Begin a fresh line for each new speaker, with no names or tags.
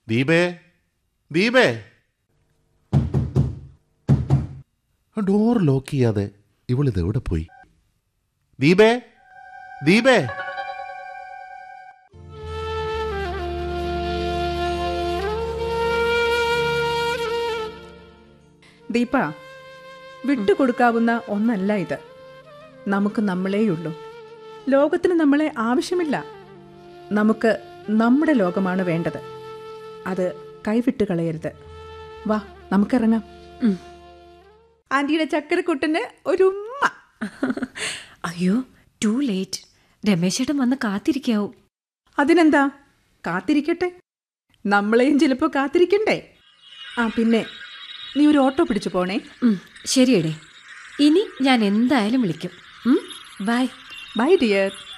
ദീപേ ദീപേ door lock ചെയ്യാതെ ഇവളിത് എവിടെ പോയി ദീപേ ദീപേ
ദീപ വിട്ടുകൊടുക്കാവുന്ന ഒന്നല്ല ഇത് നമുക്ക് നമ്മളേയുള്ളൂ ലോകത്തിന് നമ്മളെ ആവശ്യമില്ല നമുക്ക് നമ്മുടെ ലോകമാണ് വേണ്ടത് അത് കൈവിട്ട് കളയരുത് വാ നമുക്കിറങ്ങാം ആന്റിയുടെ ചക്കരക്കുട്ടന് ഒരു ഉമ്മ
അയ്യോ ടു ലേറ്റ് രമേശേട്ടൻ വന്ന് കാത്തിരിക്കാവും
അതിനെന്താ കാത്തിരിക്കട്ടെ നമ്മളെയും ചിലപ്പോൾ കാത്തിരിക്കണ്ടേ ആ പിന്നെ നീ ഒരു ഓട്ടോ പിടിച്ചു പോണേ
ഉം, ശരിയടേ ഇനി ഞാൻ എന്തായാലും വിളിക്കും ഉം, ബൈ
ബൈ ഡിയർ